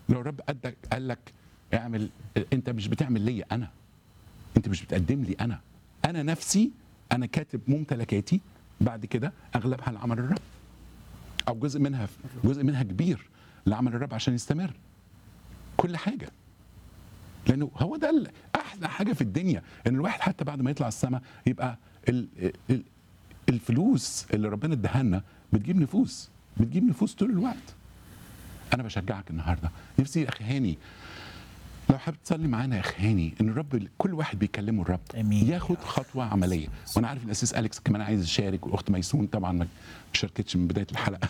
لو الرب قدك قال لك اعمل انت مش بتعمل ليا انا انت مش بتقدم لي انا انا نفسي انا كاتب ممتلكاتي بعد كده اغلبها لعمل الرب او جزء منها جزء منها كبير لعمل الرب عشان يستمر كل حاجه لانه هو ده ال- احلى حاجه في الدنيا ان الواحد حتى بعد ما يطلع السماء يبقى ال ال الفلوس اللي ربنا اداها لنا بتجيب نفوس بتجيب نفوس طول الوقت انا بشجعك النهارده نفسي يا اخي هاني لو حابب تصلي معانا يا اخي هاني ان الرب كل واحد بيكلمه الرب آمين. ياخد خطوه عمليه وانا عارف الاسيس اليكس كمان عايز يشارك والاخت ميسون طبعا ما شاركتش من بدايه الحلقه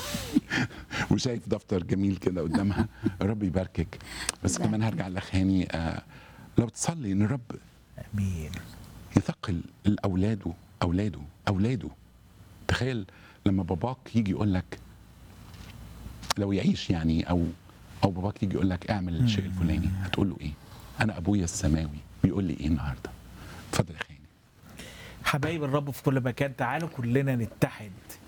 وشايف دفتر جميل كده قدامها الرب يباركك بس كمان هرجع لاخ هاني آه لو تصلي ان الرب امين يثقل الاولاده اولاده اولاده تخيل لما باباك يجي يقول لك لو يعيش يعني او او باباك يجي يقول لك اعمل الشيء الفلاني هتقول له ايه انا ابويا السماوي بيقول لي ايه النهارده اتفضل يا خيني حبايب الرب في كل مكان تعالوا كلنا نتحد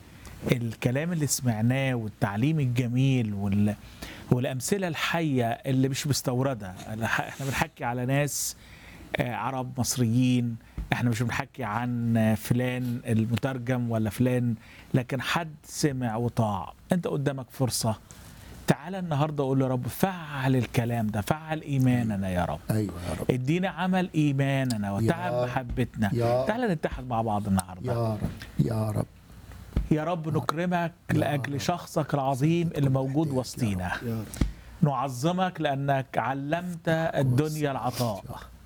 الكلام اللي سمعناه والتعليم الجميل وال... والامثله الحيه اللي مش مستورده احنا بنحكي على ناس آه، عرب مصريين احنا مش بنحكي عن آه، فلان المترجم ولا فلان لكن حد سمع وطاع انت قدامك فرصه تعالى النهارده قول يا رب فعل الكلام ده فعل ايماننا يا رب ايوه يا رب ادينا عمل ايماننا وتعب يا- محبتنا يا- تعالى نتحد مع بعض النهارده يا رب يا رب يا رب نكرمك لاجل شخصك العظيم اللي موجود وسطينا يا رب نعظمك لانك علمت الدنيا العطاء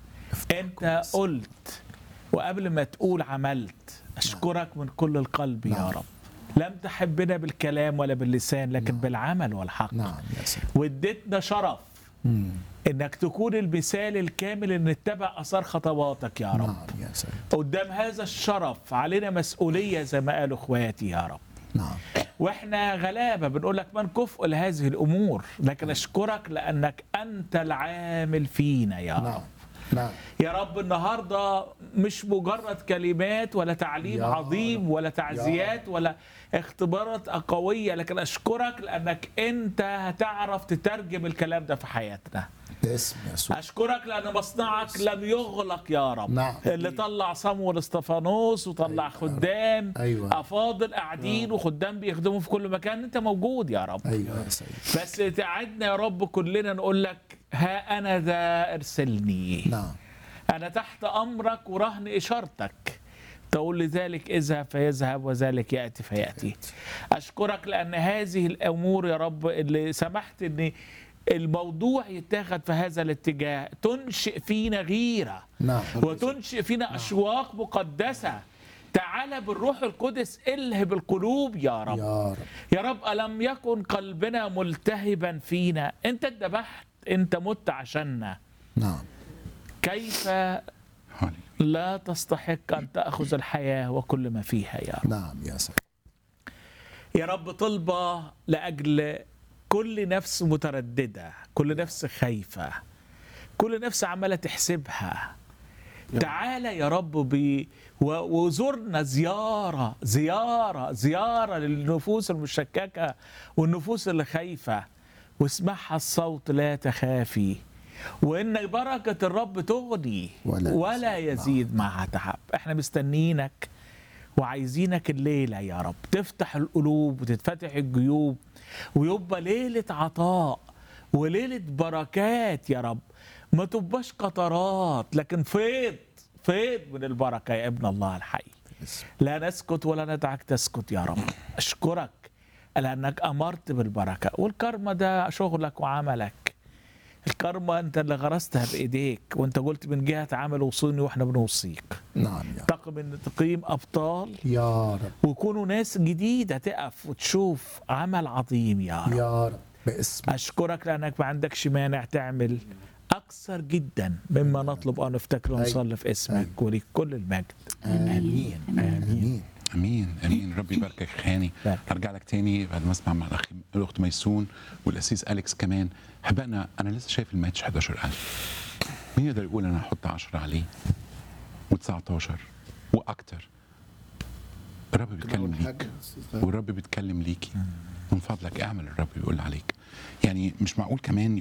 انت قلت وقبل ما تقول عملت اشكرك من كل القلب يا نعم. رب لم تحبنا بالكلام ولا باللسان لكن بالعمل والحق نعم يا سيدي واديتنا شرف مم. انك تكون المثال الكامل ان نتبع اثار خطواتك يا رب نعم يا سيدي قدام هذا الشرف علينا مسؤوليه زي ما قالوا اخواتي يا رب نعم واحنا غلابه بنقول لك من كفء لهذه الامور لكن اشكرك لانك انت العامل فينا يا نعم رب نعم يا رب النهارده مش مجرد كلمات ولا تعليم يا عظيم رب. ولا تعزيات ولا اختبارات قويه لكن اشكرك لانك انت هتعرف تترجم الكلام ده في حياتنا باسم يسوع اشكرك لان مصنعك لم يغلق يا رب نعم. اللي طلع صمويل اسطفانوس وطلع خدام أيوة. افاضل قاعدين وخدام بيخدموا في كل مكان انت موجود يا رب ايوه يا سيدي بس تعدنا يا رب كلنا نقول لك ها انا ذا ارسلني نعم انا تحت امرك ورهن اشارتك تقول لذلك اذهب فيذهب وذلك ياتي فياتي اشكرك لان هذه الامور يا رب اللي سمحت ان الموضوع يتاخد في هذا الاتجاه تنشئ فينا غيره نعم وتنشئ فينا اشواق مقدسه تعالى بالروح القدس الهب القلوب يا رب يا رب يا رب ألم يكن قلبنا ملتهبا فينا أنت اتذبحت أنت مت عشاننا نعم كيف هالي. لا تستحق أن تأخذ الحياة وكل ما فيها يا رب نعم يا سيدي يا رب طلبة لأجل كل نفس مترددة كل نفس خايفة كل نفس عمالة تحسبها تعالى يا رب ب... و- وزرنا زيارة زيارة زيارة للنفوس المشككة والنفوس اللي خايفة واسمعها الصوت لا تخافي وإن بركة الرب تغني ولا ولا يزيد معها تعب احنا مستنيينك وعايزينك الليلة يا رب تفتح القلوب وتتفتح الجيوب ويبقى ليلة عطاء وليلة بركات يا رب ما تبقاش قطرات لكن فيض فيض من البركة يا ابن الله الحي باسم لا نسكت ولا ندعك تسكت يا رب أشكرك لأنك أمرت بالبركة والكرمة ده شغلك وعملك الكرمة أنت اللي غرستها بإيديك وأنت قلت من جهة عمل وصيني وإحنا بنوصيك نعم يا رب تقم ان تقيم ابطال يا رب ويكونوا ناس جديده تقف وتشوف عمل عظيم يا رب يا رب باسم اشكرك لانك ما عندكش مانع تعمل اكثر جدا مما نطلب ان نفتكر ونصلي في اسمك وليك كل المجد امين امين امين امين ربي يباركك خاني بارك. هرجع لك تاني بعد ما اسمع مع الاخ الاخت ميسون والاسيس اليكس كمان احبائنا انا لسه شايف الماتش 11000 مين يقدر يقول انا هحط 10 عليه و19 واكتر الرب بيتكلم ليك والرب بيتكلم ليكي من فضلك اعمل الرب بيقول عليك يعني مش معقول كمان